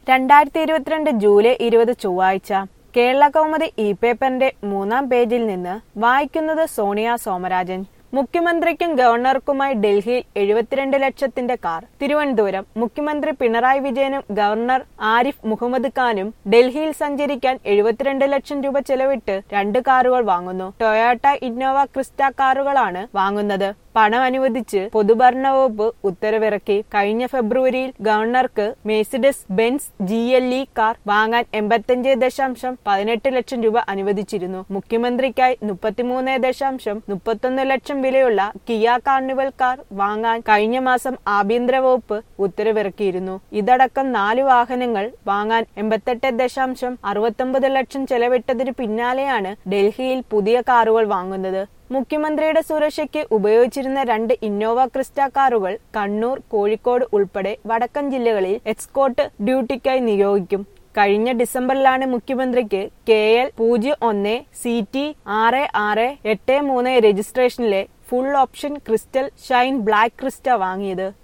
രണ്ടായിരത്തി ഇരുപത്തിരണ്ട് ജൂലൈ ഇരുപത് ചൊവ്വാഴ്ച കേരള കൗമുദി ഇ പേപ്പറിന്റെ മൂന്നാം പേജിൽ നിന്ന് വായിക്കുന്നത് സോണിയ സോമരാജൻ മുഖ്യമന്ത്രിക്കും ഗവർണർക്കുമായി ഡൽഹിയിൽ എഴുപത്തിരണ്ട് ലക്ഷത്തിന്റെ കാർ തിരുവനന്തപുരം മുഖ്യമന്ത്രി പിണറായി വിജയനും ഗവർണർ ആരിഫ് മുഹമ്മദ് ഖാനും ഡൽഹിയിൽ സഞ്ചരിക്കാൻ എഴുപത്തിരണ്ട് ലക്ഷം രൂപ ചെലവിട്ട് രണ്ട് കാറുകൾ വാങ്ങുന്നു ടൊയോട്ട ഇന്നോവ ക്രിസ്റ്റ കാറുകളാണ് വാങ്ങുന്നത് പണം അനുവദിച്ച് പൊതുഭരണ വകുപ്പ് ഉത്തരവിറക്കി കഴിഞ്ഞ ഫെബ്രുവരിയിൽ ഗവർണർക്ക് Mercedes Benz G L E car വാങ്ങാൻ എൺപത്തിയഞ്ച് ദശാംശം പതിനെട്ട് ലക്ഷം രൂപ അനുവദിച്ചിരുന്നു മുഖ്യമന്ത്രിക്കായി മുപ്പത്തിമൂന്ന് ദശാംശം മുപ്പത്തൊന്ന് ലക്ഷം വിലയുള്ള കിയ കാർണിവൽ കാർ വാങ്ങാൻ കഴിഞ്ഞ മാസം ആഭ്യന്തര വകുപ്പ് ഉത്തരവിറക്കിയിരുന്നു ഇതടക്കം നാല് വാഹനങ്ങൾ വാങ്ങാൻ എൺപത്തെട്ട് ദശാംശം അറുപത്തൊമ്പത് ലക്ഷം ചെലവിട്ടതിനു പിന്നാലെയാണ് ഡൽഹിയിൽ പുതിയ കാറുകൾ വാങ്ങുന്നത് മുഖ്യമന്ത്രിയുടെ സുരക്ഷയ്ക്ക് ഉപയോഗിച്ചിരുന്ന രണ്ട് ഇന്നോവ ക്രിസ്റ്റ കാറുകൾ കണ്ണൂർ കോഴിക്കോട് ഉൾപ്പെടെ വടക്കൻ ജില്ലകളിൽ എക്സ്കോർട്ട് ഡ്യൂട്ടിക്കായി നിയോഗിക്കും കഴിഞ്ഞ ഡിസംബറിലാണ് മുഖ്യമന്ത്രിക്ക് കെ എൽ പൂജ്യം ഒന്ന് സി ടി ആറ് ആറ് എട്ട് മൂന്ന് രജിസ്ട്രേഷനിലെ full option crystal shine black Crysta വാങ്ങിയത്